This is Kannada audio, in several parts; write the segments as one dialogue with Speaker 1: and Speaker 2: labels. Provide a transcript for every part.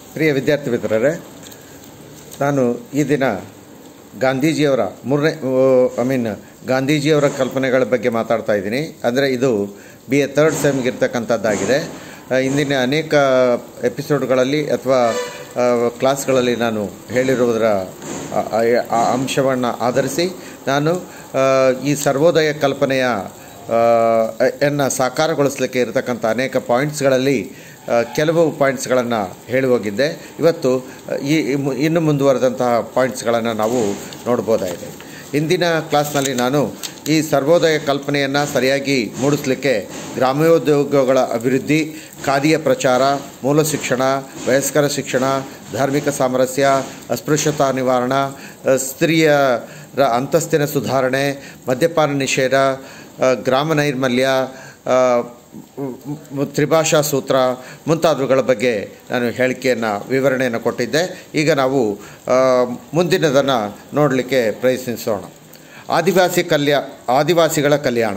Speaker 1: ಪ್ರಿಯ ವಿದ್ಯಾರ್ಥಿ ಮಿತ್ರರೇ ನಾನು ಈ ದಿನ ಗಾಂಧೀಜಿಯವರ ಮೂರನೇ ಐ ಮೀನ್ ಗಾಂಧೀಜಿಯವರ ಕಲ್ಪನೆಗಳ ಬಗ್ಗೆ ಮಾತಾಡ್ತಾ ಇದ್ದೀನಿ ಅಂದರೆ ಇದು ಬಿ ಎ ತರ್ಡ್ ಸೆಮ್ಗೆ ಇರ್ತಕ್ಕಂಥದ್ದಾಗಿದೆ ಆ, ಇಂದಿನ ಅನೇಕ ಎಪಿಸೋಡ್ಗಳಲ್ಲಿ ಅಥವಾ ಆ, ಕ್ಲಾಸ್ಗಳಲ್ಲಿ ನಾನು ಹೇಳಿರುವುದರ ಆ, ಆ- ಆ ಅಂಶವನ್ನು ಆಧರಿಸಿ ನಾನು ಆ, ಈ ಸರ್ವೋದಯ ಕಲ್ಪನೆಯ ಎನ್ನು ಸಾಕಾರಗೊಳಿಸಲಿಕ್ಕೆ ಇರತಕ್ಕಂಥ ಅನೇಕ ಪಾಯಿಂಟ್ಸ್ಗಳಲ್ಲಿ ಆ, ಕೆಲವು ಪಾಯಿಂಟ್ಸ್ಗಳನ್ನು ಹೇಳಿ ಹೋಗಿದ್ದೆ ಇವತ್ತು ಆ, ಈ ಈ ಮು- ಇನ್ನು ಮುಂದುವರೆದಂತಹ ಪಾಯಿಂಟ್ಸ್ಗಳನ್ನು ನಾವು ನೋಡ್ಬೋದಾಗಿದೆ ಇಂದಿನ ಕ್ಲಾಸ್ನಲ್ಲಿ ನಾನು ಈ ಸರ್ವೋದಯ ಕಲ್ಪನೆಯನ್ನು ಸರಿಯಾಗಿ ಮೂಡಿಸಲಿಕ್ಕೆ ಗ್ರಾಮೋದ್ಯೋಗಗಳ ಅಭಿವೃದ್ಧಿ ಖಾದಿಯ ಪ್ರಚಾರ ಮೂಲ ಶಿಕ್ಷಣ ವಯಸ್ಕರ ಶಿಕ್ಷಣ ಧಾರ್ಮಿಕ ಸಾಮರಸ್ಯ ಅಸ್ಪೃಶ್ಯತಾ ನಿವಾರಣ ಆ, ಸ್ತ್ರೀಯರ ಅಂತಸ್ತಿನ ಸುಧಾರಣೆ ಮದ್ಯಪಾನ ನಿಷೇಧ ಆ, ಗ್ರಾಮ ನೈರ್ಮಲ್ಯ ಆ, ಮ್- ತ್ರಿಭಾಷಾ ಸೂತ್ರ ಮುಂತಾದವುಗಳ ಬಗ್ಗೆ ನಾನು ಹೇಳಿಕೆಯನ್ನು ವಿವರಣೆಯನ್ನು ಕೊಟ್ಟಿದ್ದೆ ಈಗ ನಾವು ಆ, ಮುಂದಿನದನ್ನು ನೋಡಲಿಕ್ಕೆ ಪ್ರಯತ್ನಿಸೋಣ ಆದಿವಾಸಿ ಕಲ್ಯಾ ಆದಿವಾಸಿಗಳ ಕಲ್ಯಾಣ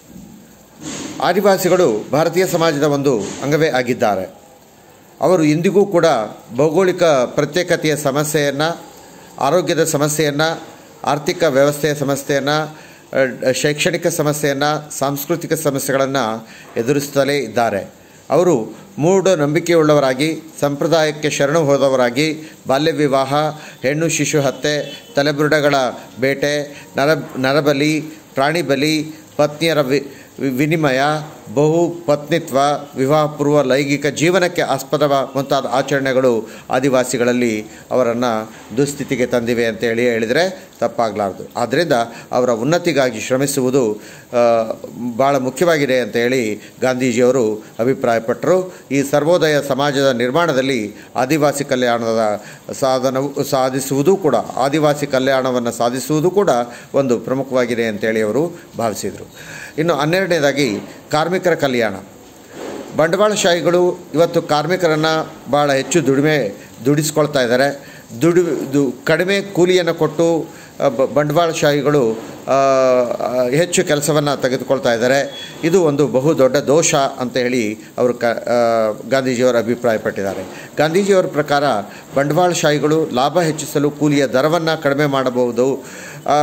Speaker 1: ಆದಿವಾಸಿಗಳು ಭಾರತೀಯ ಸಮಾಜದ ಒಂದು ಅಂಗವೇ ಆಗಿದ್ದಾರೆ ಅವರು ಇಂದಿಗೂ ಕೂಡ ಭೌಗೋಳಿಕ ಪ್ರತ್ಯೇಕತೆಯ ಸಮಸ್ಯೆಯನ್ನು ಆರೋಗ್ಯದ ಸಮಸ್ಯೆಯನ್ನು ಆರ್ಥಿಕ ವ್ಯವಸ್ಥೆಯ ಸಮಸ್ಯೆಯನ್ನು ಅಹ್, ಶೈಕ್ಷಣಿಕ ಸಮಸ್ಯೆಯನ್ನು ಸಾಂಸ್ಕೃತಿಕ ಸಮಸ್ಯೆಗಳನ್ನು ಎದುರಿಸುತ್ತಲೇ ಇದ್ದಾರೆ ಅವರು ಮೂಢನಂಬಿಕೆಯುಳ್ಳವರಾಗಿ ಸಂಪ್ರದಾಯಕ್ಕೆ ಶರಣು ಹೋದವರಾಗಿ ಬಾಲ್ಯ ವಿವಾಹ ಹೆಣ್ಣು ಶಿಶು ಹತ್ಯೆ ತಲೆಬುರುಡೆಗಳ ಬೇಟೆ ನರ ನರಬಲಿ ಪ್ರಾಣಿ ಬಲಿ ಪತ್ನಿಯರ ವಿ ವಿ- ವಿನಿಮಯ ಬಹು ಪತ್ನಿತ್ವ ವಿವಾಹ ಪೂರ್ವ ಲೈಂಗಿಕ ಜೀವನಕ್ಕೆ ಆಸ್ಪದ ಮುಂತಾದ ಆಚರಣೆಗಳು ಆದಿವಾಸಿಗಳಲ್ಲಿ ಅವರನ್ನು ದುಸ್ಥಿತಿಗೆ ತಂದಿವೆ ಅಂತೇಳಿ ಹೇಳಿದರೆ ತಪ್ಪಾಗಲಾರ್ದು ಆದ್ದರಿಂದ ಅವರ ಉನ್ನತಿಗಾಗಿ ಶ್ರಮಿಸುವುದು ಆ, ಭಾಳ ಮುಖ್ಯವಾಗಿದೆ ಅಂತ ಹೇಳಿ ಗಾಂಧೀಜಿಯವರು ಅಭಿಪ್ರಾಯಪಟ್ಟರು ಈ ಸರ್ವೋದಯ ಸಮಾಜದ ನಿರ್ಮಾಣದಲ್ಲಿ ಆದಿವಾಸಿ ಕಲ್ಯಾಣದ ಸಾಧನವು ಸಾಧಿಸುವುದೂ ಕೂಡ ಆದಿವಾಸಿ ಕಲ್ಯಾಣವನ್ನು ಸಾಧಿಸುವುದು ಕೂಡ ಒಂದು ಪ್ರಮುಖವಾಗಿದೆ ಅಂತೇಳಿ ಅವರು ಭಾವಿಸಿದರು ಇನ್ನು ಹನ್ನೆರಡನೇದಾಗಿ ಕಾರ್ಮಿಕರ ಕಲ್ಯಾಣ ಬಂಡವಾಳಶಾಹಿಗಳು ಇವತ್ತು ಕಾರ್ಮಿಕರನ್ನು ಭಾಳ ಹೆಚ್ಚು ದುಡಿಮೆ ದುಡಿಸ್ಕೊಳ್ತಾ ಇದ್ದಾರೆ ದುಡಿ ದು ಕಡಿಮೆ ಕೂಲಿಯನ್ನು ಕೊಟ್ಟು ಆ, ಬ- ಬಂಡವಾಳಶಾಹಿಗಳು ಆ, ಆ, ಹೆಚ್ಚು ಕೆಲಸವನ್ನು ತೆಗೆದುಕೊಳ್ತಾ ಇದ್ದಾರೆ ಇದು ಒಂದು ಬಹು ದೊಡ್ಡ ದೋಷ ಅಂತ ಹೇಳಿ ಅವರು ಕ ಆ, ಗಾಂಧೀಜಿಯವರು ಅಭಿಪ್ರಾಯಪಟ್ಟಿದ್ದಾರೆ ಗಾಂಧೀಜಿಯವರ ಪ್ರಕಾರ ಬಂಡವಾಳಶಾಹಿಗಳು ಲಾಭ ಹೆಚ್ಚಿಸಲು ಕೂಲಿಯ ದರವನ್ನು ಕಡಿಮೆ ಮಾಡಬಹುದು ಆ,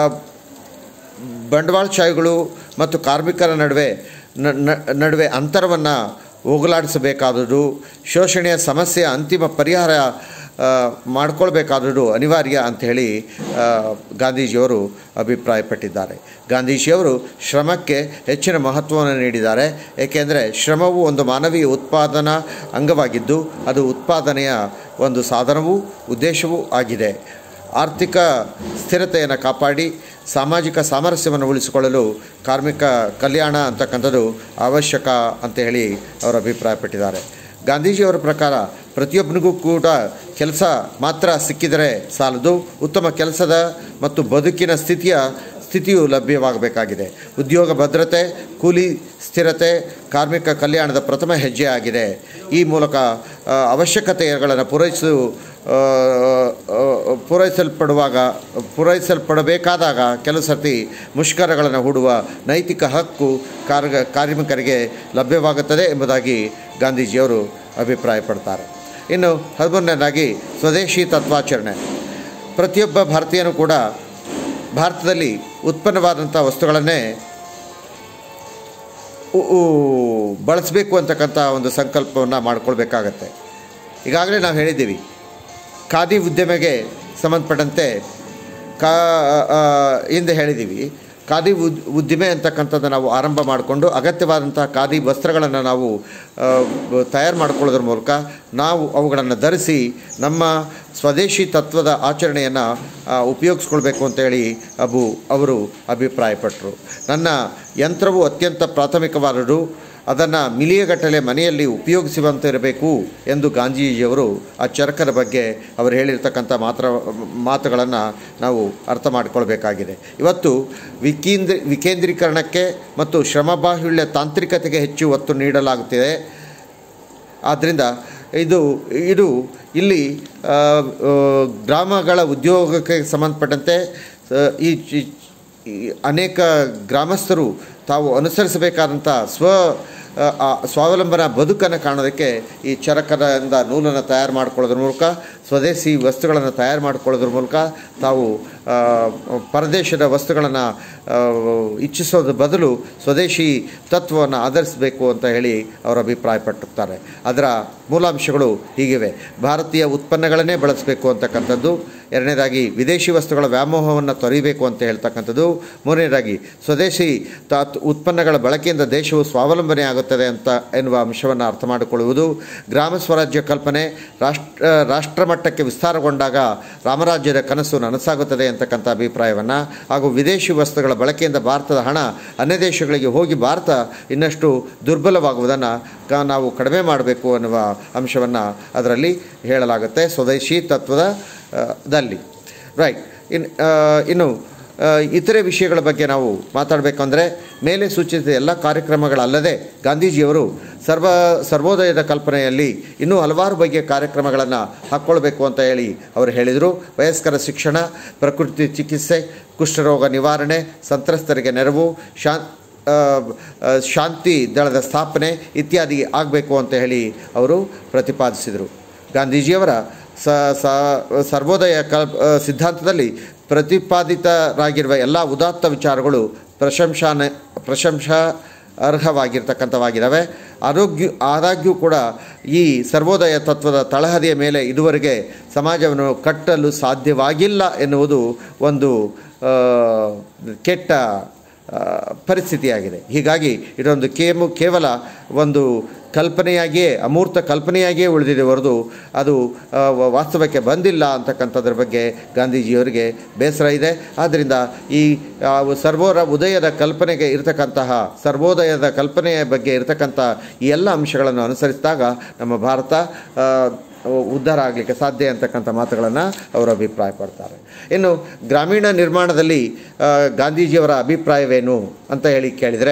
Speaker 1: ಬಂಡವಾಳಶಾಹಿಗಳು ಮತ್ತು ಕಾರ್ಮಿಕರ ನಡುವೆ ನ- ನ- ನಡುವೆ ಅಂತರವನ್ನು ಹೋಗಲಾಡಿಸಬೇಕಾದುದು ಶೋಷಣೆಯ ಸಮಸ್ಯೆಯ ಅಂತಿಮ ಪರಿಹಾರ ಆ, ಮಾಡ್ಕೊಳ್ಬೇಕಾದುದು ಅನಿವಾರ್ಯ ಅಂಥೇಳಿ ಆ, ಗಾಂಧೀಜಿಯವರು ಅಭಿಪ್ರಾಯಪಟ್ಟಿದ್ದಾರೆ ಗಾಂಧೀಜಿಯವರು ಶ್ರಮಕ್ಕೆ ಹೆಚ್ಚಿನ ಮಹತ್ವವನ್ನು ನೀಡಿದ್ದಾರೆ ಏಕೆಂದರೆ ಶ್ರಮವು ಒಂದು ಮಾನವೀಯ ಉತ್ಪಾದನಾ ಅಂಗವಾಗಿದ್ದು ಅದು ಉತ್ಪಾದನೆಯ ಒಂದು ಸಾಧನವೂ ಉದ್ದೇಶವೂ ಆಗಿದೆ ಆರ್ಥಿಕ ಸ್ಥಿರತೆಯನ್ನು ಕಾಪಾಡಿ ಸಾಮಾಜಿಕ ಸಾಮರಸ್ಯವನ್ನು ಉಳಿಸಿಕೊಳ್ಳಲು ಕಾರ್ಮಿಕ ಕಲ್ಯಾಣ ಅಂತಕ್ಕಂಥದ್ದು ಅವಶ್ಯಕ ಅಂತ ಹೇಳಿ ಅವರು ಅಭಿಪ್ರಾಯಪಟ್ಟಿದ್ದಾರೆ ಗಾಂಧೀಜಿಯವರ ಪ್ರಕಾರ ಪ್ರತಿಯೊಬ್ಬನಿಗೂ ಕೂಡ ಕೆಲಸ ಮಾತ್ರ ಸಿಕ್ಕಿದರೆ ಸಾಲದು ಉತ್ತಮ ಕೆಲಸದ ಮತ್ತು ಬದುಕಿನ ಸ್ಥಿತಿಯ ಸ್ಥಿತಿಯು ಲಭ್ಯವಾಗಬೇಕಾಗಿದೆ ಉದ್ಯೋಗ ಭದ್ರತೆ ಕೂಲಿ ಸ್ಥಿರತೆ ಕಾರ್ಮಿಕ ಕಲ್ಯಾಣದ ಪ್ರಥಮ ಹೆಜ್ಜೆ ಆಗಿದೆ ಈ ಮೂಲಕ ಆ, ಅವಶ್ಯಕತೆಗಳನ್ನು ಪೂರೈಸು ಆ, ಆ, ಪೂರೈಸಲ್ಪಡುವಾಗ ಪೂರೈಸಲ್ಪಡಬೇಕಾದಾಗ ಕೆಲವು ಸರ್ತಿ ಮುಷ್ಕರಗಳನ್ನು ಹೂಡುವ ನೈತಿಕ ಹಕ್ಕು ಕಾರ್ಗ ಕಾರ್ಮಿಕರಿಗೆ ಲಭ್ಯವಾಗುತ್ತದೆ ಎಂಬುದಾಗಿ ಗಾಂಧೀಜಿಯವರು ಅಭಿಪ್ರಾಯಪಡ್ತಾರೆ ಇನ್ನು ಹದಿಮೂರನೇದಾಗಿ ಸ್ವದೇಶಿ ತತ್ವಾಚರಣೆ ಪ್ರತಿಯೊಬ್ಬ ಭಾರತೀಯನೂ ಕೂಡ ಭಾರತದಲ್ಲಿ ಉತ್ಪನ್ನವಾದಂಥ ವಸ್ತುಗಳನ್ನೇ ಉ- ಉ- ಬಳಸಬೇಕು ಅಂತಕ್ಕಂಥ ಒಂದು ಸಂಕಲ್ಪವನ್ನು ಮಾಡ್ಕೊಳ್ಬೇಕಾಗತ್ತೆ ಈಗಾಗಲೇ ನಾವು ಹೇಳಿದ್ದೀವಿ ಖಾದಿ ಉದ್ಯಮೆಗೆ ಸಂಬಂಧಪಟ್ಟಂತೆ ಕಾ ಆ, ಹಿಂದೆ ಹೇಳಿದ್ದೀವಿ ಖಾದಿ ಉದ್ ಉದ್ದಿಮೆ ಅಂತಕ್ಕಂಥದ್ದು ನಾವು ಆರಂಭ ಮಾಡಿಕೊಂಡು ಅಗತ್ಯವಾದಂತಹ ಖಾದಿ ವಸ್ತ್ರಗಳನ್ನು ನಾವು ಆ, ಬ- ತಯಾರು ಮಾಡ್ಕೊಳ್ಳೋದ್ರ ಮೂಲಕ ನಾವು ಅವುಗಳನ್ನು ಧರಿಸಿ ನಮ್ಮ ಸ್ವದೇಶಿ ತತ್ವದ ಆಚರಣೆಯನ್ನು ಉಪಯೋಗಿಸ್ಕೊಳ್ಬೇಕು ಅಂತೇಳಿ ಅಬು ಅವರು ಅಭಿಪ್ರಾಯಪಟ್ಟರು ನನ್ನ ಯಂತ್ರವು ಅತ್ಯಂತ ಪ್ರಾಥಮಿಕವಾದುದು ಅದನ್ನು ಮಿಲಿಯಗಟ್ಟಲೆ ಮನೆಯಲ್ಲಿ ಉಪಯೋಗಿಸುವಂತಿರಬೇಕು ಎಂದು ಗಾಂಧೀಜಿಯವರು ಆ ಚರಕದ ಬಗ್ಗೆ ಅವರು ಹೇಳಿರ್ತಕ್ಕಂಥ ಮಾತ್ರ ಮಾತುಗಳನ್ನು ನಾವು ಅರ್ಥ ಮಾಡಿಕೊಳ್ಬೇಕಾಗಿದೆ ಇವತ್ತು ವಿಕೇಂದ್ರ ವಿಕೇಂದ್ರೀಕರಣಕ್ಕೆ ಮತ್ತು ಶ್ರಮಬಾಹುಳ್ಯ ತಾಂತ್ರಿಕತೆಗೆ ಹೆಚ್ಚು ಒತ್ತು ನೀಡಲಾಗುತ್ತಿದೆ ಆದ್ದರಿಂದ ಇದು ಇದು ಇಲ್ಲಿ ಆ, ಆ, ಗ್ರಾಮಗಳ ಉದ್ಯೋಗಕ್ಕೆ ಸಂಬಂಧಪಟ್ಟಂತೆ ಆ, ಈ ಈ- ಈ ಅನೇಕ ಗ್ರಾಮಸ್ಥರು ತಾವು ಅನುಸರಿಸಬೇಕಾದಂಥ ಸ್ವ ಆ, ಆ ಸ್ವಾವಲಂಬನ ಬದುಕನ್ನು ಕಾಣೋದಕ್ಕೆ ಈ ಚರಕದಿಂದ ನೂಲನ್ನು ತಯಾರು ಮಾಡ್ಕೊಳ್ಳೋದ್ರ ಮೂಲಕ ಸ್ವದೇಶಿ ವಸ್ತುಗಳನ್ನು ತಯಾರು ಮಾಡ್ಕೊಳ್ಳೋದ್ರ ಮೂಲಕ ತಾವು ಆ, ಪರದೇಶದ ವಸ್ತುಗಳನ್ನು ಇಚ್ಛಿಸೋದ್ರ ಬದಲು ಸ್ವದೇಶಿ ತತ್ವವನ್ನು ಆಧರಿಸಬೇಕು ಅಂತ ಹೇಳಿ ಅವರು ಅಭಿಪ್ರಾಯಪಟ್ಟಿರ್ತಾರೆ ಅದರ ಮೂಲಾಂಶಗಳು ಹೀಗಿವೆ ಭಾರತೀಯ ಉತ್ಪನ್ನಗಳನ್ನೇ ಬಳಸಬೇಕು ಅಂತಕ್ಕಂಥದ್ದು ಎರಡನೇದಾಗಿ ವಿದೇಶಿ ವಸ್ತುಗಳ ವ್ಯಾಮೋಹವನ್ನು ತೊರಿಬೇಕು ಅಂತ ಹೇಳ್ತಕ್ಕಂಥದ್ದು ಮೂರನೇದಾಗಿ ಸ್ವದೇಶಿ ತಾತ್ ಉತ್ಪನ್ನಗಳ ಬಳಕೆಯಿಂದ ದೇಶವು ಸ್ವಾವಲಂಬನೆ ಆಗುತ್ತದೆ ಅಂತ ಎನ್ನುವ ಅಂಶವನ್ನು ಅರ್ಥ ಮಾಡಿಕೊಳ್ಳುವುದು ಗ್ರಾಮ ಸ್ವರಾಜ್ಯ ಕಲ್ಪನೆ ರಾಷ್ಟ್ರ ರಾಷ್ಟ್ರಮಟ್ಟಕ್ಕೆ ವಿಸ್ತಾರಗೊಂಡಾಗ ರಾಮರಾಜ್ಯದ ಕನಸು ನನಸಾಗುತ್ತದೆ ಅಂತಕ್ಕಂಥ ಅಭಿಪ್ರಾಯವನ್ನು ಹಾಗೂ ವಿದೇಶಿ ವಸ್ತುಗಳ ಬಳಕೆಯಿಂದ ಭಾರತದ ಹಣ ಅನ್ಯ ದೇಶಗಳಿಗೆ ಹೋಗಿ ಭಾರತ ಇನ್ನಷ್ಟು ದುರ್ಬಲವಾಗುವುದನ್ನು ಕ ನಾವು ಕಡಿಮೆ ಮಾಡಬೇಕು ಅನ್ನುವ ಅಂಶವನ್ನು ಅದರಲ್ಲಿ ಹೇಳಲಾಗುತ್ತೆ ಸ್ವದೇಶಿ ತತ್ವದ ಆ, ದಲ್ಲಿ ರೈಟ್ ಇನ್ ಆ, ಇನ್ನು ಆ, ಇತರೆ ವಿಷಯಗಳ ಬಗ್ಗೆ ನಾವು ಮಾತಾಡಬೇಕಂದ್ರೆ ಮೇಲೆ ಸೂಚಿಸಿದ ಎಲ್ಲ ಕಾರ್ಯಕ್ರಮಗಳಲ್ಲದೆ ಗಾಂಧೀಜಿಯವರು ಸರ್ವ ಸರ್ವೋದಯದ ಕಲ್ಪನೆಯಲ್ಲಿ ಇನ್ನೂ ಹಲವಾರು ಬಗೆಯ ಕಾರ್ಯಕ್ರಮಗಳನ್ನು ಹಾಕ್ಕೊಳ್ಬೇಕು ಅಂತ ಹೇಳಿ ಅವರು ಹೇಳಿದರು ವಯಸ್ಕರ ಶಿಕ್ಷಣ ಪ್ರಕೃತಿ ಚಿಕಿತ್ಸೆ ಕುಷ್ಠರೋಗ ನಿವಾರಣೆ ಸಂತ್ರಸ್ತರಿಗೆ ನೆರವು ಶಾನ್ ಆ, ಆ, ಶಾಂತಿ ದಳದ ಸ್ಥಾಪನೆ ಇತ್ಯಾದಿ ಆಗಬೇಕು ಅಂತ ಹೇಳಿ ಅವರು ಪ್ರತಿಪಾದಿಸಿದರು ಗಾಂಧೀಜಿಯವರ ಸ ಸ ಸರ್ವೋದಯ ಕಲ್ ಆ, ಸಿದ್ಧಾಂತದಲ್ಲಿ ಪ್ರತಿಪಾದಿತರಾಗಿರುವ ಎಲ್ಲ ಉದಾತ್ತ ವಿಚಾರಗಳು ಪ್ರಶಂಸಾನ ಪ್ರಶಂಸಾ ಅರ್ಹವಾಗಿರ್ತಕ್ಕಂಥವಾಗಿದ್ದಾವೆ ಆರೋಗ್ಯ ಆದಾಗ್ಯೂ ಕೂಡ ಈ ಸರ್ವೋದಯ ತತ್ವದ ತಳಹದಿಯ ಮೇಲೆ ಇದುವರೆಗೆ ಸಮಾಜವನ್ನು ಕಟ್ಟಲು ಸಾಧ್ಯವಾಗಿಲ್ಲ ಎನ್ನುವುದು ಒಂದು ಆ, ಕೆಟ್ಟ ಆ, ಪರಿಸ್ಥಿತಿಯಾಗಿದೆ ಹೀಗಾಗಿ ಇದೊಂದು ಕೇಮು ಕೇವಲ ಒಂದು ಕಲ್ಪನೆಯಾಗಿಯೇ ಅಮೂರ್ತ ಕಲ್ಪನೆಯಾಗಿಯೇ ಉಳಿದಿದೆ ಹೊರತು ಅದು ಆ, ವ- ವಾಸ್ತವಕ್ಕೆ ಬಂದಿಲ್ಲ ಅಂತಕ್ಕಂಥದ್ರ ಬಗ್ಗೆ ಗಾಂಧೀಜಿಯವರಿಗೆ ಬೇಸರ ಇದೆ ಆದ್ದರಿಂದ ಈ ಆ, ಸರ್ವೋರ ಉದಯದ ಕಲ್ಪನೆಗೆ ಇರತಕ್ಕಂತಹ ಸರ್ವೋದಯದ ಕಲ್ಪನೆಯ ಬಗ್ಗೆ ಇರತಕ್ಕಂಥ ಈ ಎಲ್ಲ ಅಂಶಗಳನ್ನು ಅನುಸರಿಸಿದಾಗ ನಮ್ಮ ಭಾರತ ಆ, ಉದ್ಧಾರ ಆಗಲಿಕ್ಕೆ ಸಾಧ್ಯ ಅಂತಕ್ಕಂಥ ಮಾತುಗಳನ್ನು ಅವರು ಅಭಿಪ್ರಾಯಪಡ್ತಾರೆ ಇನ್ನು ಗ್ರಾಮೀಣ ನಿರ್ಮಾಣದಲ್ಲಿ ಆ, ಗಾಂಧೀಜಿಯವರ ಅಭಿಪ್ರಾಯವೇನು ಅಂತ ಹೇಳಿ ಕೇಳಿದರೆ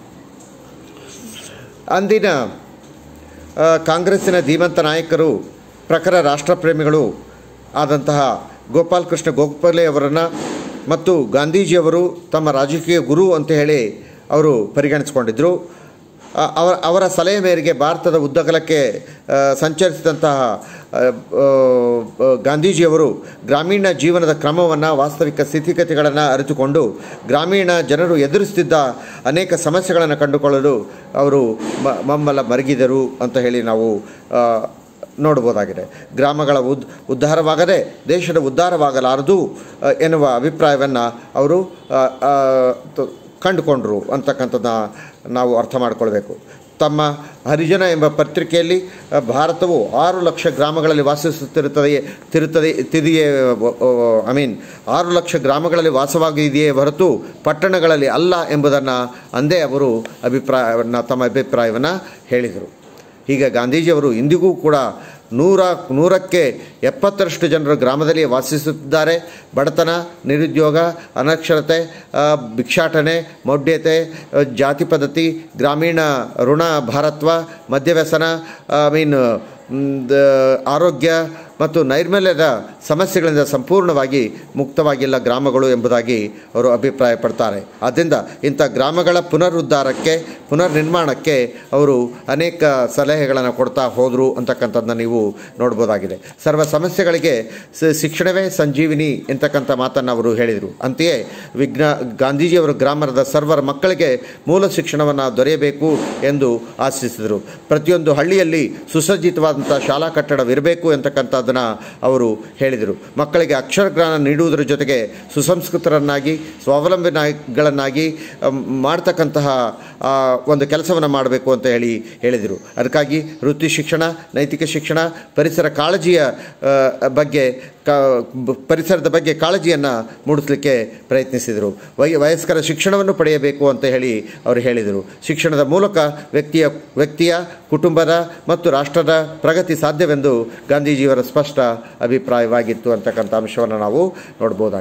Speaker 1: ಅಂದಿನ ಆ, ಕಾಂಗ್ರೆಸ್ಸಿನ ಧೀಮಂತ ನಾಯಕರು ಪ್ರಖರ ರಾಷ್ಟ್ರಪ್ರೇಮಿಗಳು ಆದಂತಹ ಗೋಪಾಲ್ ಕೃಷ್ಣ ಗೋಖಲೆ ಅವರನ್ನು ಮತ್ತು ಗಾಂಧೀಜಿಯವರು ತಮ್ಮ ರಾಜಕೀಯ ಗುರು ಅಂತ ಹೇಳಿ ಅವರು ಪರಿಗಣಿಸಿಕೊಂಡಿದ್ದರು ಆ, ಅವರ ಅವರ ಸಲಹೆ ಮೇರೆಗೆ ಭಾರತದ ಉದ್ದಗಲಕ್ಕೆ ಆ, ಸಂಚರಿಸಿದಂತಹ ಆ, ಆ, ಗಾಂಧೀಜಿಯವರು ಗ್ರಾಮೀಣ ಜೀವನದ ಕ್ರಮವನ್ನು ವಾಸ್ತವಿಕ ಸ್ಥಿತಿಗತಿಗಳನ್ನು ಅರಿತುಕೊಂಡು ಗ್ರಾಮೀಣ ಜನರು ಎದುರಿಸುತ್ತಿದ್ದ ಅನೇಕ ಸಮಸ್ಯೆಗಳನ್ನು ಕಂಡುಕೊಳ್ಳಲು ಅವರು ಮ- ಮಮ್ಮಲ ಮರಗಿದರು ಅಂತ ಹೇಳಿ ನಾವು ಆ, ನೋಡ್ಬೋದಾಗಿದೆ ಗ್ರಾಮಗಳ ಉದ್ ಉದ್ಧಾರವಾಗದೆ ದೇಶದ ಉದ್ಧಾರವಾಗಲಾರದು ಆ, ಎನ್ನುವ ಅಭಿಪ್ರಾಯವನ್ನು ಅವರು ಆ, ಆ, ತ- ಕಂಡುಕೊಂಡ್ರು ಅಂತಕ್ಕಂಥದ್ದನ್ನ ನಾವು ಅರ್ಥ ಮಾಡಿಕೊಳ್ಬೇಕು ತಮ್ಮ ಹರಿಜನ ಎಂಬ ಪತ್ರಿಕೆಯಲ್ಲಿ ಆ, ಭಾರತವು ಆರು ಲಕ್ಷ ಗ್ರಾಮಗಳಲ್ಲಿ ವಾಸಿಸುತ್ತಿರುತ್ತದೆ ತಿರುತ್ತದೆ ತಿದೆಯೇ ಐ ಮೀನ್ ಆರು ಲಕ್ಷ ಗ್ರಾಮಗಳಲ್ಲಿ ವಾಸವಾಗಿದೆಯೇ ಹೊರತು ಪಟ್ಟಣಗಳಲ್ಲಿ ಅಲ್ಲ ಎಂಬುದನ್ನು ಅಂದೇ ಅವರು ಅಭಿಪ್ರಾಯವನ್ನು ತಮ್ಮ ಅಭಿಪ್ರಾಯವನ್ನು ಹೇಳಿದರು ಹೀಗೆ ಗಾಂಧೀಜಿಯವರು ಇಂದಿಗೂ ಕೂಡ ನೂರ ನೂರಕ್ಕೆ ಎಪ್ಪತ್ತರಷ್ಟು ಜನರು ಗ್ರಾಮದಲ್ಲಿ ವಾಸಿಸುತ್ತಿದ್ದಾರೆ ಬಡತನ ನಿರುದ್ಯೋಗ ಅನಕ್ಷರತೆ ಆ, ಭಿಕ್ಷಾಟನೆ ಮೌಢ್ಯತೆ ಆ, ಜಾತಿ ಪದ್ಧತಿ ಗ್ರಾಮೀಣ ಋಣ ಭಾರತ್ವ ಮದ್ಯವ್ಯಸನ ಐ ಮೀನ್ ಆರೋಗ್ಯ ಮತ್ತು ನೈರ್ಮಲ್ಯದ ಸಮಸ್ಯೆಗಳಿಂದ ಸಂಪೂರ್ಣವಾಗಿ ಮುಕ್ತವಾಗಿಲ್ಲ ಗ್ರಾಮಗಳು ಎಂಬುದಾಗಿ ಅವರು ಅಭಿಪ್ರಾಯಪಡ್ತಾರೆ ಆದ್ದರಿಂದ ಇಂಥ ಗ್ರಾಮಗಳ ಪುನರುದ್ಧಾರಕ್ಕೆ ಪುನರ್ನಿರ್ಮಾಣಕ್ಕೆ ಅವರು ಅನೇಕ ಸಲಹೆಗಳನ್ನು ಕೊಡ್ತಾ ಹೋದರು ಅಂತಕ್ಕಂಥದ್ದನ್ನ ನೀವು ನೋಡ್ಬೋದಾಗಿದೆ ಸರ್ವ ಸಮಸ್ಯೆಗಳಿಗೆ ಸ- ಶಿಕ್ಷಣವೇ ಸಂಜೀವಿನಿ ಎಂತಕ್ಕಂಥ ಮಾತನ್ನು ಅವರು ಹೇಳಿದರು ಅಂತೆಯೇ ವಿಜ್ಞಾ ಗಾಂಧೀಜಿಯವರು ಗ್ರಾಮದ ಸರ್ವರ ಮಕ್ಕಳಿಗೆ ಮೂಲ ಶಿಕ್ಷಣವನ್ನು ದೊರೆಯಬೇಕು ಎಂದು ಆಶಿಸಿದರು ಪ್ರತಿಯೊಂದು ಹಳ್ಳಿಯಲ್ಲಿ ಸುಸಜ್ಜಿತವಾದಂಥ ಶಾಲಾ ಕಟ್ಟಡವಿರಬೇಕು ಎಂತಕ್ಕಂಥದ್ದನ್ನು ಅವರು ಹೇಳಿದರು ಮಕ್ಕಳಿಗೆ ಅಕ್ಷರಜ್ಞಾನ ನೀಡುವುದರ ಜೊತೆಗೆ ಸುಸಂಸ್ಕೃತರನ್ನಾಗಿ ಸ್ವಾವಲಂಬಿಗಳನ್ನಾಗಿ ಅಮ್, ಮಾಡ್ತಕ್ಕಂತಹ ಆ, ಒಂದು ಕೆಲಸವನ್ನು ಮಾಡಬೇಕು ಅಂತ ಹೇಳಿ ಹೇಳಿದರು ಅದಕ್ಕಾಗಿ ವೃತ್ತಿ ಶಿಕ್ಷಣ ನೈತಿಕ ಶಿಕ್ಷಣ ಪರಿಸರ ಕಾಳಜಿಯ ಆ, ಬಗ್ಗೆ ಕ ಬ- ಪರಿಸರದ ಬಗ್ಗೆ ಕಾಳಜಿಯನ್ನು ಮೂಡಿಸಲಿಕ್ಕೆ ಪ್ರಯತ್ನಿಸಿದರು ವಯ ವಯಸ್ಕರ ಶಿಕ್ಷಣವನ್ನು ಪಡೆಯಬೇಕು ಅಂತ ಹೇಳಿ ಅವರು ಹೇಳಿದರು ಶಿಕ್ಷಣದ ಮೂಲಕ ವ್ಯಕ್ತಿಯ ವ್ಯಕ್ತಿಯ ಕುಟುಂಬದ ಮತ್ತು ರಾಷ್ಟ್ರದ ಪ್ರಗತಿ ಸಾಧ್ಯವೆಂದು ಗಾಂಧೀಜಿಯವರ ಸ್ಪಷ್ಟ ಅಭಿಪ್ರಾಯವಾಗಿತ್ತು ಅಂತಕ್ಕಂಥ ಅಂಶವನ್ನು ನಾವು ನೋಡ್ಬೋದಾಗಿದೆ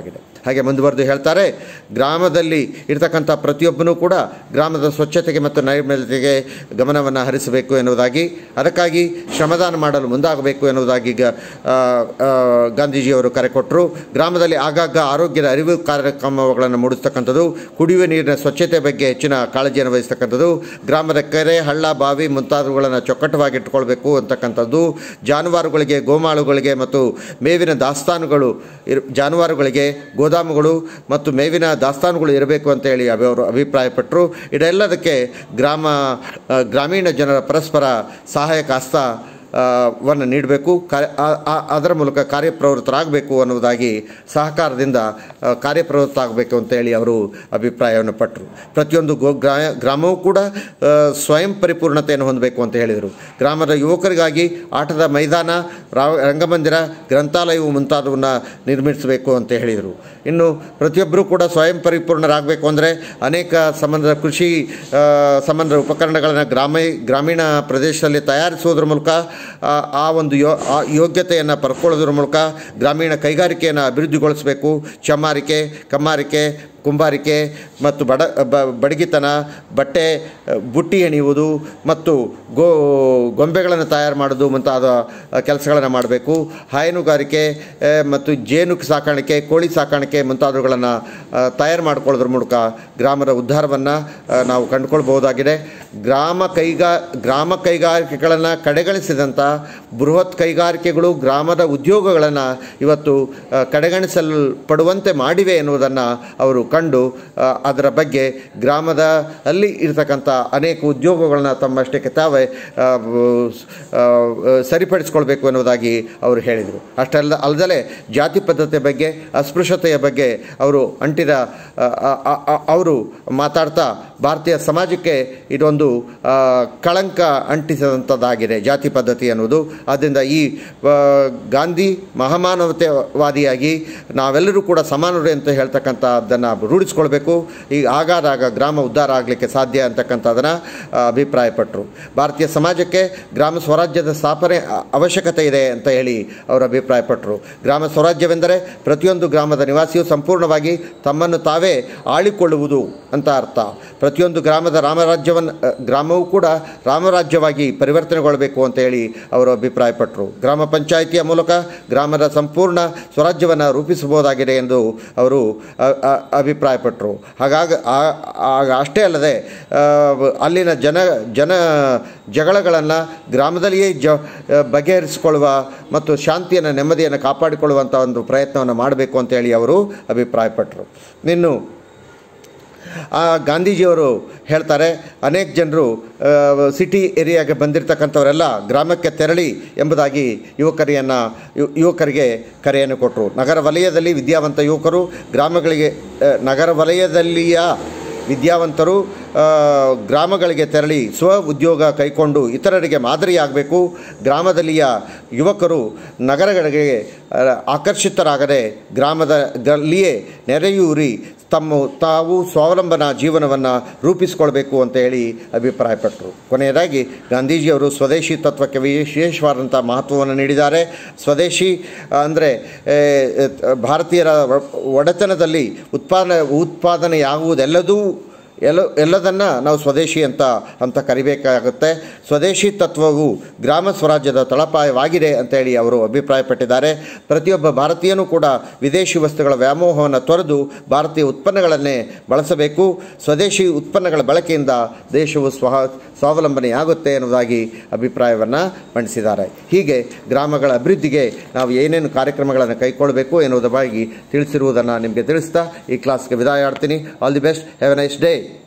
Speaker 1: ಹಾಗೆ ಮುಂದುವರೆದು ಹೇಳ್ತಾರೆ ಗ್ರಾಮದಲ್ಲಿ ಇರ್ತಕ್ಕಂಥ ಪ್ರತಿಯೊಬ್ಬನೂ ಕೂಡ ಗ್ರಾಮದ ಸ್ವಚ್ಛತೆಗೆ ಮತ್ತು ನೈರ್ಮಲ್ಯತೆಗೆ ಗಮನವನ್ನು ಹರಿಸಬೇಕು ಎನ್ನುವುದಾಗಿ ಅದಕ್ಕಾಗಿ ಶ್ರಮದಾನ ಮಾಡಲು ಮುಂದಾಗಬೇಕು ಎನ್ನುವುದಾಗಿ ಈಗ ಆ, ಆ, ಗಾಂಧೀಜಿಯವರು ಕರೆ ಕೊಟ್ಟರು ಗ್ರಾಮದಲ್ಲಿ ಆಗಾಗ ಆರೋಗ್ಯದ ಅರಿವು ಕಾರ್ಯಕ್ರಮಗಳನ್ನು ಮೂಡಿಸ್ತಕ್ಕಂಥದ್ದು ಕುಡಿಯುವ ನೀರಿನ ಸ್ವಚ್ಛತೆ ಬಗ್ಗೆ ಹೆಚ್ಚಿನ ಕಾಳಜಿಯನ್ನು ವಹಿಸ್ತಕ್ಕಂಥದ್ದು ಗ್ರಾಮದ ಕೆರೆ ಹಳ್ಳ ಬಾವಿ ಮುಂತಾದವುಗಳನ್ನು ಚೊಕ್ಕಟವಾಗಿ ಇಟ್ಕೊಳ್ಬೇಕು ಅಂತಕ್ಕಂಥದ್ದು ಜಾನುವಾರುಗಳಿಗೆ ಗೋಮಾಳುಗಳಿಗೆ ಮತ್ತು ಮೇವಿನ ದಾಸ್ತಾನುಗಳು ಇರ್ ಜಾನುವಾರುಗಳಿಗೆ ಗೋದಾಮುಗಳು ಮತ್ತು ಮೇವಿನ ದಾಸ್ತಾನುಗಳು ಇರಬೇಕು ಅಂತೇಳಿ ಅಭಿ- ಅವರು ಅಭಿಪ್ರಾಯಪಟ್ಟರು ಇದೆಲ್ಲದಕ್ಕೆ ಗ್ರಾಮ ಆ, ಗ್ರಾಮೀಣ ಜನರ ಪರಸ್ಪರ ಸಹಾಯಕ ಹಸ್ತ ಆ, ವನ್ನು ನೀಡಬೇಕು ಕಾರ್ಯ ಆ- ಆ- ಅದರ ಮೂಲಕ ಕಾರ್ಯಪ್ರವೃತ್ತರಾಗಬೇಕು ಅನ್ನುವುದಾಗಿ ಸಹಕಾರದಿಂದ ಆ, ಕಾರ್ಯಪ್ರವೃತ್ತರಾಗಬೇಕು ಅಂತೇಳಿ ಅವರು ಅಭಿಪ್ರಾಯವನ್ನು ಪಟ್ಟರು ಪ್ರತಿಯೊಂದು ಗೋ ಗ್ರಾ ಗ್ರಾಮವೂ ಕೂಡ ಆ, ಸ್ವಯಂ ಪರಿಪೂರ್ಣತೆಯನ್ನು ಹೊಂದಬೇಕು ಅಂತ ಹೇಳಿದರು ಗ್ರಾಮದ ಯುವಕರಿಗಾಗಿ ಆಟದ ಮೈದಾನ ರಾ- ರಂಗಮಂದಿರ ಗ್ರಂಥಾಲಯವು ಮುಂತಾದವನ್ನು ನಿರ್ಮಿಸಬೇಕು ಅಂತ ಹೇಳಿದರು ಇನ್ನು ಪ್ರತಿಯೊಬ್ಬರೂ ಕೂಡ ಸ್ವಯಂ ಪರಿಪೂರ್ಣರಾಗಬೇಕು ಅಂದರೆ ಅನೇಕ ಸಂಬಂಧದ ಕೃಷಿ ಆ, ಸಂಬಂಧದ ಉಪಕರಣಗಳನ್ನು ಗ್ರಾಮ ಗ್ರಾಮೀಣ ಪ್ರದೇಶದಲ್ಲಿ ತಯಾರಿಸುವುದರ ಮೂಲಕ ಆ, ಆ ಒಂದು ಯೋ ಆ ಯೋಗ್ಯತೆಯನ್ನು ಪಡ್ಕೊಳ್ಳೋದ್ರ ಮೂಲಕ ಗ್ರಾಮೀಣ ಕೈಗಾರಿಕೆಯನ್ನು ಅಭಿವೃದ್ಧಿಗೊಳಿಸಬೇಕು ಚಮ್ಮಾರಿಕೆ ಕಮ್ಮಾರಿಕೆ ಕುಂಬಾರಿಕೆ ಮತ್ತು ಬಡ ಬ- ಬಡಗಿತನ ಬಟ್ಟೆ ಅ, ಬುಟ್ಟಿ ಹೆಣೆಯುವುದು ಮತ್ತು ಗೋ ಗೊಂಬೆಗಳನ್ನು ತಯಾರು ಮಾಡೋದು ಮುಂತಾದ ಕೆಲಸಗಳನ್ನು ಮಾಡಬೇಕು ಹೈನುಗಾರಿಕೆ ಆ, ಮತ್ತು ಜೇನು ಸಾಕಾಣಿಕೆ ಕೋಳಿ ಸಾಕಾಣಿಕೆ ಮುಂತಾದವುಗಳನ್ನು ತಯಾರು ಮಾಡಿಕೊಳ್ಳೋದ್ರ ಮೂಲಕ ಗ್ರಾಮದ ಉದ್ಧಾರವನ್ನು ನಾವು ಕಂಡುಕೊಳ್ಬಹುದಾಗಿದೆ ಗ್ರಾಮ ಕೈಗಾ ಗ್ರಾಮ ಕೈಗಾರಿಕೆಗಳನ್ನು ಕಡೆಗಣಿಸಿದಂಥ ಬೃಹತ್ ಕೈಗಾರಿಕೆಗಳು ಗ್ರಾಮದ ಉದ್ಯೋಗಗಳನ್ನು ಇವತ್ತು ಆ, ಕಡೆಗಣಿಸಲ್ಪಡುವಂತೆ ಮಾಡಿವೆ ಎನ್ನುವುದನ್ನು ಅವರು ಕಂಡು ಆ, ಅದರ ಬಗ್ಗೆ ಗ್ರಾಮದ ಅಲ್ಲಿ ಇರತಕ್ಕಂಥ ಅನೇಕ ಉದ್ಯೋಗಗಳನ್ನು ತಮ್ಮಷ್ಟಕ್ಕೆ ತಾವೇ ಆ, ಆ, ಸರಿಪಡಿಸ್ಕೊಳ್ಬೇಕು ಎನ್ನುವುದಾಗಿ ಅವರು ಹೇಳಿದರು ಅಷ್ಟಲ್ಲ ಅಲ್ಲದೆ ಜಾತಿ ಪದ್ಧತಿಯ ಬಗ್ಗೆ ಅಸ್ಪೃಶ್ಯತೆಯ ಬಗ್ಗೆ ಅವರು ಅಂಟಿದ ಆ, ಆ, ಆ, ಅವರು ಮಾತಾಡ್ತಾ ಭಾರತೀಯ ಸಮಾಜಕ್ಕೆ ಇದೊಂದು ಆ, ಕಳಂಕ ಅಂಟಿಸಿದಂಥದ್ದಾಗಿದೆ ಜಾತಿ ಪದ್ಧತಿ ಅನ್ನೋದು ಆದ್ದರಿಂದ ಈ ಆ, ಗಾಂಧಿ ಮಹಾಮಾನವತೆವಾದಿಯಾಗಿ ನಾವೆಲ್ಲರೂ ಕೂಡ ಸಮಾನರು ಅಂತ ಹೇಳ್ತಕ್ಕಂಥದ್ದನ್ನು ರೂಢಿಸ್ಕೊಳ್ಬೇಕು ಈಗ ಆಗಾದಾಗ ಗ್ರಾಮ ಉದ್ಧಾರ ಆಗಲಿಕ್ಕೆ ಸಾಧ್ಯ ಅಂತಕ್ಕಂಥದ್ದನ್ನು ಅಭಿಪ್ರಾಯಪಟ್ಟರು ಭಾರತೀಯ ಸಮಾಜಕ್ಕೆ ಗ್ರಾಮ ಸ್ವರಾಜ್ಯದ ಸ್ಥಾಪನೆ ಅ- ಅವಶ್ಯಕತೆ ಇದೆ ಅಂತ ಹೇಳಿ ಅವರು ಅಭಿಪ್ರಾಯಪಟ್ಟರು ಗ್ರಾಮ ಸ್ವರಾಜ್ಯವೆಂದರೆ ಪ್ರತಿಯೊಂದು ಗ್ರಾಮದ ನಿವಾಸಿಯು ಸಂಪೂರ್ಣವಾಗಿ ತಮ್ಮನ್ನು ತಾವೇ ಆಳಿಕೊಳ್ಳುವುದು ಅಂತ ಅರ್ಥ ಪ್ರತಿಯೊಂದು ಗ್ರಾಮದ ರಾಮರಾಜ್ಯವನ್ನು ಅ, ಗ್ರಾಮವೂ ಕೂಡ ರಾಮರಾಜ್ಯವಾಗಿ ಪರಿವರ್ತನೆಗೊಳ್ಳಬೇಕು ಅಂತ ಹೇಳಿ ಅವರು ಅಭಿಪ್ರಾಯಪಟ್ಟರು ಗ್ರಾಮ ಪಂಚಾಯಿತಿಯ ಮೂಲಕ ಗ್ರಾಮದ ಸಂಪೂರ್ಣ ಸ್ವರಾಜ್ಯವನ್ನು ರೂಪಿಸಬಹುದಾಗಿದೆ ಎಂದು ಅವರು ಅ- ಅ- ಅಭಿಪ್ರಾಯಪಟ್ಟರು ಹಾಗಾಗಿ ಆ- ಆಗ ಅಷ್ಟೇ ಅಲ್ಲದೆ ಆ, ಅಲ್ಲಿನ ಜನ ಜನ ಜಗಳಗಳನ್ನು ಗ್ರಾಮದಲ್ಲಿಯೇ ಜ ಬಗೆಹರಿಸಿಕೊಳ್ಳುವ ಮತ್ತು ಶಾಂತಿಯನ್ನು ನೆಮ್ಮದಿಯನ್ನು ಕಾಪಾಡಿಕೊಳ್ಳುವಂಥ ಒಂದು ಪ್ರಯತ್ನವನ್ನು ಮಾಡಬೇಕು ಅಂತೇಳಿ ಅವರು ಅಭಿಪ್ರಾಯಪಟ್ಟರು ಇನ್ನು ಆ ಗಾಂಧೀಜಿಯವರು ಹೇಳ್ತಾರೆ ಅನೇಕ ಜನರು ಸಿಟಿ ಏರಿಯಾಗೆ ಬಂದಿರತಕ್ಕಂಥವರೆಲ್ಲ ಗ್ರಾಮಕ್ಕೆ ತೆರಳಿ ಎಂಬುದಾಗಿ ಯುವಕರಿಯನ್ನು ಯುವಕರಿಗೆ ಕರೆಯನ್ನು ಕೊಟ್ಟರು ನಗರ ವಲಯದಲ್ಲಿ ವಿದ್ಯಾವಂತ ಯುವಕರು ಗ್ರಾಮಗಳಿಗೆ ಆ, ನಗರ ವಲಯದಲ್ಲಿಯ ವಿದ್ಯಾವಂತರು ಆ, ಗ್ರಾಮಗಳಿಗೆ ತೆರಳಿ ಸ್ವ ಉದ್ಯೋಗ ಕೈಕೊಂಡು ಇತರರಿಗೆ ಮಾದರಿಯಾಗಬೇಕು ಗ್ರಾಮದಲ್ಲಿಯ ಯುವಕರು ನಗರಗಳಿಗೆ ಆ, ಆಕರ್ಷಿತರಾಗದೆ ಗ್ರಾಮದಲ್ಲಿಯೇ ನೆರೆಯೂರಿ ತಮ್ಮ ತಾವು ಸ್ವಾವಲಂಬನ ಜೀವನವನ್ನು ರೂಪಿಸಿಕೊಳ್ಬೇಕು ಅಂತ ಹೇಳಿ ಅಭಿಪ್ರಾಯಪಟ್ಟರು ಕೊನೆಯದಾಗಿ ಗಾಂಧೀಜಿಯವರು ಸ್ವದೇಶಿ ತತ್ವಕ್ಕೆ ವಿಶೇಷವಾದಂಥ ಮಹತ್ವವನ್ನು ನೀಡಿದ್ದಾರೆ ಸ್ವದೇಶಿ ಅಂದರೆ ಭಾರತೀಯರ ಒ- ಒಡೆತನದಲ್ಲಿ ಉತ್ಪಾದನೆ ಉತ್ಪಾದನೆಯಾಗುವುದೆಲ್ಲದೂ ಎಲ್ಲ ಎಲ್ಲದನ್ನು ನಾವು ಸ್ವದೇಶಿ ಅಂತ ಅಂತ ಕರಿಬೇಕಾಗುತ್ತೆ ಸ್ವದೇಶಿ ತತ್ವವು ಗ್ರಾಮ ಸ್ವರಾಜ್ಯದ ತಳಪಾಯವಾಗಿದೆ ಅಂತೇಳಿ ಅವರು ಅಭಿಪ್ರಾಯಪಟ್ಟಿದ್ದಾರೆ ಪ್ರತಿಯೊಬ್ಬ ಭಾರತೀಯನೂ ಕೂಡ ವಿದೇಶಿ ವಸ್ತುಗಳ ವ್ಯಾಮೋಹವನ್ನು ತೊರೆದು ಭಾರತೀಯ ಉತ್ಪನ್ನಗಳನ್ನೇ ಬಳಸಬೇಕು ಸ್ವದೇಶಿ ಉತ್ಪನ್ನಗಳ ಬಳಕೆಯಿಂದ ದೇಶವು ಸ್ವ ಸ್ವಾವಲಂಬನೆಯಾಗುತ್ತೆ ಎನ್ನುವುದಾಗಿ ಅಭಿಪ್ರಾಯವನ್ನು ಮಂಡಿಸಿದ್ದಾರೆ ಹೀಗೆ ಗ್ರಾಮಗಳ ಅಭಿವೃದ್ಧಿಗೆ ನಾವು ಏನೇನು ಕಾರ್ಯಕ್ರಮಗಳನ್ನು ಕೈಗೊಳ್ಳಬೇಕು ಎನ್ನುವುದರ ಬಗ್ಗೆ ತಿಳಿಸಿರುವುದನ್ನು ನಿಮಗೆ ತಿಳಿಸ್ತಾ ಈ ಕ್ಲಾಸ್ಗೆ ವಿದಾಯ ಆಡ್ತೀನಿ all the best have a nice day